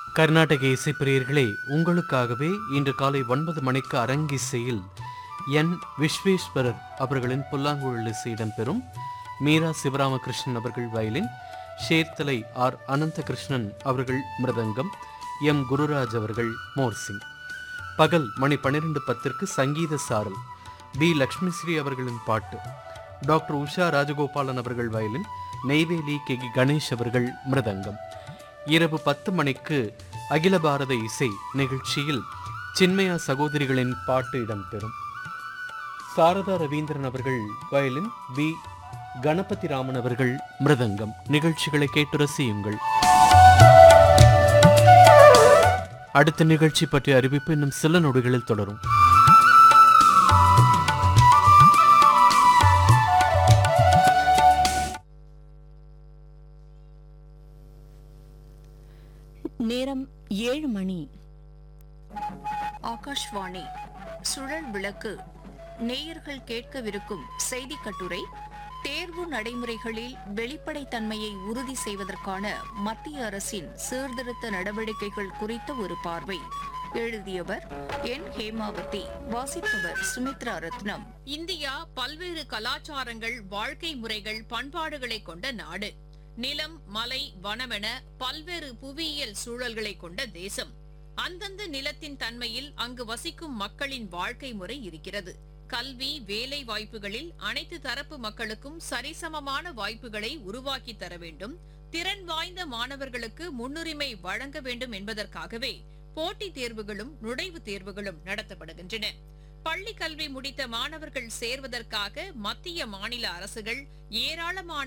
கர்நாடக இசைப்பிரியர்களே உங்களுக்காகவே இன்று காலை ஒன்பது மணிக்கு அரங்கிசையில் என் விஸ்வேஸ்வரர் அவர்களின் புல்லாங்குழல் இசை இடம்பெறும் மீரா சிவராமகிருஷ்ணன் அவர்கள் வயலின் ஷேர்தலை ஆர் அனந்தகிருஷ்ணன் அவர்கள் மிருதங்கம் எம் குருராஜ் அவர்கள் மோர்சிங் பகல் மணி பன்னிரண்டு பத்திற்கு சங்கீத சாரல் பி லக்ஷ்மிஸ்ரீ அவர்களின் பாட்டு டாக்டர் உஷா ராஜகோபாலன் அவர்கள் வயலின் நெய்வேலி கே கணேஷ் அவர்கள் மிருதங்கம் இரவு பத்து மணிக்கு அகில பாரத இசை நிகழ்ச்சியில் சின்மயா சகோதரிகளின் பாட்டு இடம்பெறும் சாரதா ரவீந்திரன் அவர்கள் வயலின் பி கணபதி ராமன் அவர்கள் மிருதங்கம் நிகழ்ச்சிகளை கேட்டு ரசியுங்கள் அடுத்த நிகழ்ச்சி பற்றிய அறிவிப்பு இன்னும் சில நொடிகளில் தொடரும் நேரம் ஏழு மணி ஆகாஷ்வாணி சுழல் விளக்கு நேயர்கள் கேட்கவிருக்கும் செய்தி கட்டுரை தேர்வு நடைமுறைகளில் வெளிப்படைத்தன்மையை உறுதி செய்வதற்கான மத்திய அரசின் சீர்திருத்த நடவடிக்கைகள் குறித்த ஒரு பார்வை எழுதியவர் என் ஹேமாவதி வாசிப்பவர் சுமித்ரா ரத்னம் இந்தியா பல்வேறு கலாச்சாரங்கள் வாழ்க்கை முறைகள் பண்பாடுகளை கொண்ட நாடு நிலம் மலை வனமென பல்வேறு புவியியல் சூழல்களை கொண்ட தேசம் அந்தந்த நிலத்தின் தன்மையில் அங்கு வசிக்கும் மக்களின் வாழ்க்கை முறை இருக்கிறது கல்வி வேலை வாய்ப்புகளில் அனைத்து தரப்பு மக்களுக்கும் சரிசமமான வாய்ப்புகளை உருவாக்கி தர வேண்டும் திறன் வாய்ந்த மாணவர்களுக்கு முன்னுரிமை வழங்க வேண்டும் என்பதற்காகவே போட்டித் தேர்வுகளும் நுழைவுத் தேர்வுகளும் நடத்தப்படுகின்றன பள்ளி கல்வி முடித்த மாணவர்கள் சேர்வதற்காக மத்திய மாநில அரசுகள் ஏராளமான